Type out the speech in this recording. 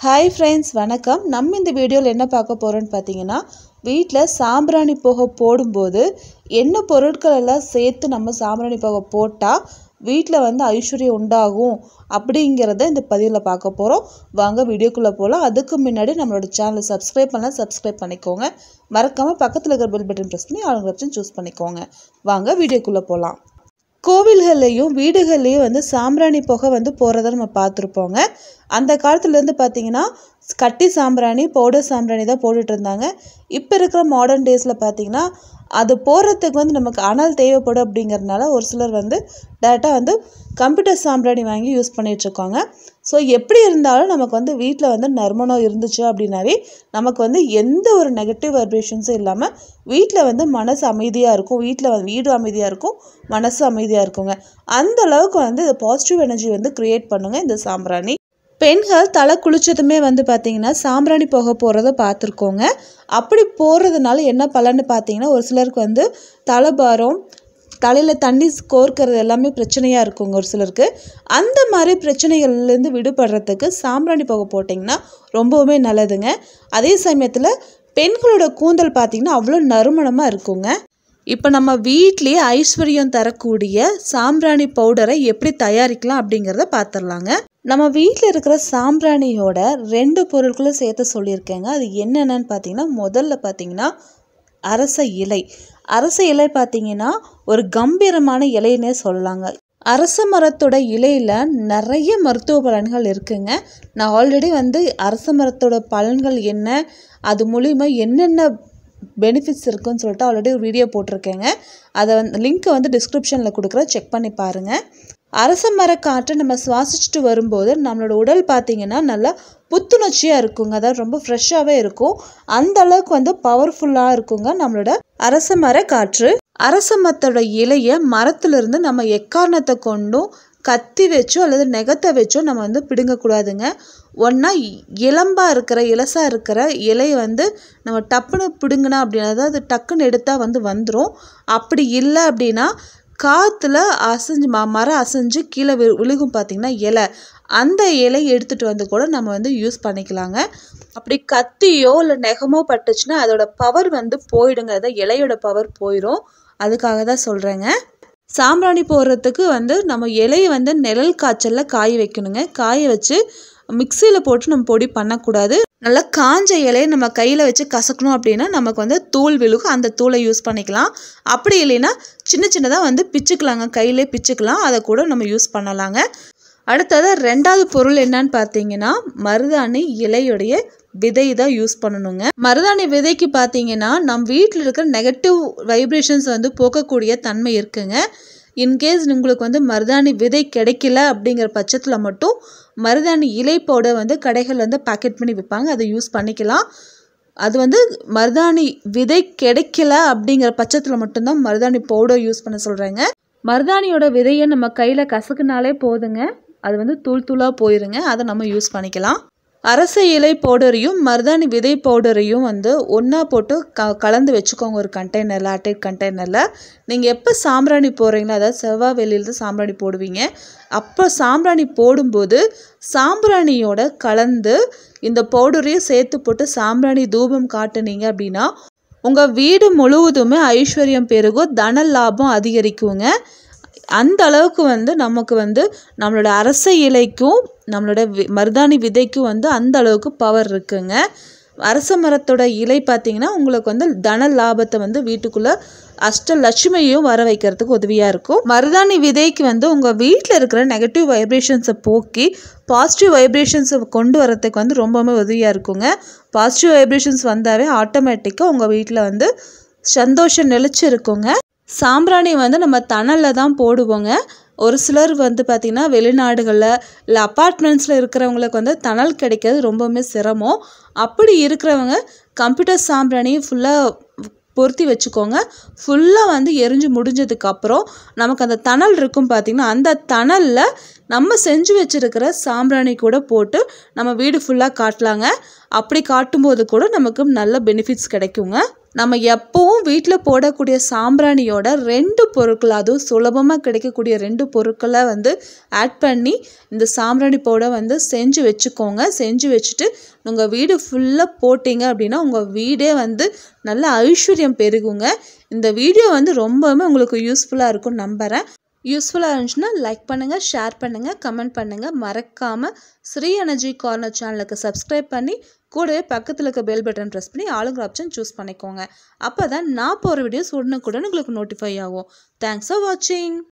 hi friends வணக்கம் நம்ம இந்த வீடியோவில் என்ன பார்க்க போகிறோம்னு பார்த்தீங்கன்னா வீட்டில் சாம்பிராணி புகை போடும்போது என்ன பொருட்கள் எல்லாம் சேர்த்து நம்ம சாம்பிராணி புகை போட்டால் வீட்டில் வந்து ஐஸ்வர்யம் உண்டாகும் அப்படிங்கிறத இந்த பதிவில் பார்க்க போகிறோம் வாங்க வீடியோக்குள்ளே போகலாம் அதுக்கு முன்னாடி நம்மளோட சேனலை சப்ஸ்கிரைப் பண்ணலாம் சப்ஸ்கிரைப் பண்ணிக்கோங்க மறக்காமல் பக்கத்தில் இருக்கிற பெல் பட்டன் ப்ரெஸ் பண்ணி ஆளுங்க ஆப்ஷன் சூஸ் பண்ணிக்கோங்க வாங்க வீடியோக்குள்ளே போகலாம் கோவில்கள்லேயும் வீடுகள்லேயும் வந்து சாம்பிராணி புகை வந்து போகிறத நம்ம பார்த்துருப்போங்க அந்த காலத்துலேருந்து பார்த்தீங்கன்னா கட்டி சாம்பிராணி பவுடர் சாம்பிராணி தான் போட்டுட்டு இருந்தாங்க இப்போ இருக்கிற மாடர்ன் டேஸில் பார்த்தீங்கன்னா அது போடுறதுக்கு வந்து நமக்கு அனல் தேவைப்படும் அப்படிங்கிறதுனால ஒரு சிலர் வந்து டேரெக்டாக வந்து கம்ப்யூட்டர் சாம்பிராணி வாங்கி யூஸ் பண்ணிகிட்ருக்காங்க ஸோ எப்படி இருந்தாலும் நமக்கு வந்து வீட்டில் வந்து நறுமணம் இருந்துச்சு அப்படின்னாவே நமக்கு வந்து எந்த ஒரு நெகட்டிவ் வைப்ரேஷன்ஸும் இல்லாமல் வீட்டில் வந்து மனசு அமைதியாக இருக்கும் வீட்டில் வந்து வீடு அமைதியாக இருக்கும் மனசு அமைதியாக இருக்குங்க அந்த அளவுக்கு வந்து இது பாசிட்டிவ் எனர்ஜி வந்து க்ரியேட் பண்ணுங்க இந்த சாம்பிராணி பெண்கள் தலை குளிச்சதுமே வந்து பார்த்திங்கன்னா சாம்பிராணி புகை போகிறத பார்த்துருக்கோங்க அப்படி போடுறதுனால என்ன பலன்னு பார்த்தீங்கன்னா ஒரு சிலருக்கு வந்து தலைபாரம் தலையில் தண்ணி கோர்க்கறது எல்லாமே பிரச்சனையாக இருக்குங்க ஒரு சிலருக்கு அந்த மாதிரி பிரச்சனைகள்லேருந்து விடுபடுறதுக்கு சாம்பிராணி புகை போட்டிங்கன்னா ரொம்பவுமே நல்லதுங்க அதே சமயத்தில் பெண்களோட கூந்தல் பார்த்திங்கன்னா அவ்வளோ நறுமணமாக இருக்குங்க இப்போ நம்ம வீட்லேயே ஐஸ்வர்யம் தரக்கூடிய சாம்பிராணி பவுடரை எப்படி தயாரிக்கலாம் அப்படிங்கிறத பார்த்துடலாங்க நம்ம வீட்டில் இருக்கிற சாம்பிராணியோட ரெண்டு பொருட்களும் சேர்த்து சொல்லியிருக்கேங்க அது என்னென்னு பார்த்தீங்கன்னா முதல்ல பார்த்தீங்கன்னா அரச இலை அரச இலை பார்த்தீங்கன்னா ஒரு கம்பீரமான இலைன்னே சொல்லலாங்க அரச மரத்தோட இலையில் நிறைய மருத்துவ பலன்கள் இருக்குங்க நான் ஆல்ரெடி வந்து அரச மரத்தோட பலன்கள் என்ன அது மூலிமா என்னென்ன பெனிஃபிட்ஸ் இருக்குன்னு சொல்லிட்டு ஆல்ரெடி ஒரு வீடியோ போட்டிருக்கேங்க அதை வந்து லிங்க்கை வந்து டிஸ்கிரிப்ஷனில் கொடுக்குறேன் செக் பண்ணி பாருங்கள் அரச மர காற்றை நம்ம சுவாசிச்சுட்டு வரும்போது நம்மளோட உடல் பார்த்திங்கன்னா நல்லா புத்துணர்ச்சியாக இருக்குங்க அதாவது ரொம்ப ஃப்ரெஷ்ஷாகவே இருக்கும் அந்த அளவுக்கு வந்து பவர்ஃபுல்லாக இருக்குங்க நம்மளோட அரச மர காற்று அரச மரத்தோட இலையை மரத்துலேருந்து நம்ம எக்காரணத்தை கொண்டும் கத்தி வச்சோ அல்லது நெகத்தை வச்சோ நம்ம வந்து பிடுங்கக்கூடாதுங்க ஒன்றா இளம்பாக இருக்கிற இலசாக இருக்கிற இலையை வந்து நம்ம டப்புன்னு பிடுங்கினா அப்படின்னா அதாவது டக்குன்னு எடுத்தால் வந்து வந்துடும் அப்படி இல்லை அப்படின்னா காற்றுல அசைஞ்சு ம மரம் அசைஞ்சு கீழே வி விழுகும் பார்த்திங்கன்னா இலை அந்த இலையை எடுத்துகிட்டு வந்து கூட நம்ம வந்து யூஸ் பண்ணிக்கலாங்க அப்படி கத்தியோ இல்லை நெகமோ பட்டுச்சுன்னா அதோட பவர் வந்து போயிடுங்க அதாவது இலையோட பவர் போயிடும் அதுக்காக தான் சொல்கிறேங்க சாம்பிராணி போடுறதுக்கு வந்து நம்ம இலையை வந்து நிழல் காய்ச்சலில் காய வைக்கணுங்க காய வச்சு மிக்சியில் போட்டு நம்ம பொடி பண்ணக்கூடாது நல்லா காஞ்ச இலையை நம்ம கையில் வச்சு கசக்கணும் அப்படின்னா நமக்கு வந்து தூள் விழுகும் அந்த தூளை யூஸ் பண்ணிக்கலாம் அப்படி இல்லைன்னா சின்ன சின்னதாக வந்து பிச்சுக்கலாங்க கையிலே பிச்சுக்கலாம் அதை கூட நம்ம யூஸ் பண்ணலாங்க அடுத்தது ரெண்டாவது பொருள் என்னன்னு பார்த்தீங்கன்னா மருதாணி இலையுடைய விதை தான் யூஸ் பண்ணணுங்க மருதாணி விதைக்கு பார்த்தீங்கன்னா நம் வீட்டில் இருக்கிற நெகட்டிவ் வைப்ரேஷன்ஸ் வந்து போக்கக்கூடிய தன்மை இருக்குங்க இன்கேஸ் உங்களுக்கு வந்து மருதாணி விதை கிடைக்கல அப்படிங்கிற பட்சத்தில் மட்டும் மருதாணி இலை பவுடர் வந்து கடைகள் வந்து பேக்கெட் பண்ணி விற்பாங்க அதை யூஸ் பண்ணிக்கலாம் அது வந்து மருதாணி விதை கிடைக்கல அப்படிங்கிற பட்சத்தில் மட்டும்தான் மருதாணி பவுடர் யூஸ் பண்ண சொல்கிறாங்க மருதாணியோட விதையை நம்ம கையில் கசக்குனாலே போதுங்க அது வந்து தூள் தூளாக போயிருங்க அதை நம்ம யூஸ் பண்ணிக்கலாம் அரச இலை பவுடரையும் மருதாணி விதை பவுடரையும் வந்து ஒன்றா போட்டு க கலந்து வச்சுக்கோங்க ஒரு கண்டெய்னரில் அட்டைட் கண்டெய்னரில் நீங்கள் எப்போ சாம்பிராணி போடுறீங்களோ அதாவது செவ்வாய் வெளியில் தான் சாம்பிராணி போடுவீங்க அப்போ சாம்பிராணி போடும்போது சாம்பிராணியோட கலந்து இந்த பவுடரையும் சேர்த்து போட்டு சாம்பிராணி தூபம் காட்டுனீங்க அப்படின்னா உங்கள் வீடு முழுவதுமே ஐஸ்வர்யம் பெருகும் தன லாபம் அதிகரிக்குங்க அந்த அளவுக்கு வந்து நமக்கு வந்து நம்மளோட அரச இலைக்கும் நம்மளோட வி மருதாணி விதைக்கும் வந்து அந்த அளவுக்கு பவர் இருக்குங்க அரச மரத்தோட இலை பார்த்திங்கன்னா உங்களுக்கு வந்து தன லாபத்தை வந்து வீட்டுக்குள்ளே அஷ்டலட்சுமியும் வர வைக்கிறதுக்கு உதவியாக இருக்கும் மருதாணி விதைக்கு வந்து உங்கள் வீட்டில் இருக்கிற நெகட்டிவ் வைப்ரேஷன்ஸை போக்கி பாசிட்டிவ் வைப்ரேஷன்ஸை கொண்டு வரதுக்கு வந்து ரொம்பவுமே உதவியாக இருக்குங்க பாசிட்டிவ் வைப்ரேஷன்ஸ் வந்தாவே ஆட்டோமேட்டிக்காக உங்கள் வீட்டில் வந்து சந்தோஷம் நிலச்சி இருக்குங்க சாம்பிராணி வந்து நம்ம தணலில் தான் போடுவோங்க ஒரு சிலர் வந்து பார்த்திங்கன்னா வெளிநாடுகளில் இல்லை அப்பார்ட்மெண்ட்ஸில் இருக்கிறவங்களுக்கு வந்து தணல் கிடைக்கிறது ரொம்பவுமே சிரமம் அப்படி இருக்கிறவங்க கம்ப்யூட்டர் சாம்பிராணியை ஃபுல்லாக பொருத்தி வச்சுக்கோங்க ஃபுல்லாக வந்து எரிஞ்சு முடிஞ்சதுக்கப்புறம் நமக்கு அந்த தணல் இருக்கும் பார்த்திங்கன்னா அந்த தணலில் நம்ம செஞ்சு வச்சுருக்கிற சாம்பிராணி கூட போட்டு நம்ம வீடு ஃபுல்லாக காட்டலாங்க அப்படி காட்டும்போது கூட நமக்கு நல்ல பெனிஃபிட்ஸ் கிடைக்குங்க நம்ம எப்போவும் வீட்டில் போடக்கூடிய சாம்பிராணியோட ரெண்டு பொருட்கள் அதுவும் சுலபமாக கிடைக்கக்கூடிய ரெண்டு பொருட்களை வந்து ஆட் பண்ணி இந்த சாம்பிராணி பவுடர் வந்து செஞ்சு வச்சுக்கோங்க செஞ்சு வச்சுட்டு உங்கள் வீடு ஃபுல்லாக போட்டிங்க அப்படின்னா உங்கள் வீடே வந்து நல்ல ஐஸ்வர்யம் பெருகுங்க இந்த வீடியோ வந்து ரொம்பவுமே உங்களுக்கு யூஸ்ஃபுல்லாக இருக்கும்னு நம்புகிறேன் யூஸ்ஃபுல்லாக இருந்துச்சுன்னா லைக் பண்ணுங்கள் ஷேர் பண்ணுங்கள் கமெண்ட் பண்ணுங்கள் மறக்காமல் ஸ்ரீ எனர்ஜி கார்னர் சேனலுக்கு சப்ஸ்கிரைப் பண்ணி கூடவே பக்கத்தில் இருக்க பெல் பட்டன் ப்ரெஸ் பண்ணி ஆளுங்கிற ஆப்ஷன் சூஸ் பண்ணிக்கோங்க அப்போ தான் நான் போகிற வீடியோஸ் உடனுக்குடன் உங்களுக்கு நோட்டிஃபை ஆகும் தேங்க்ஸ் ஃபார் வாட்சிங்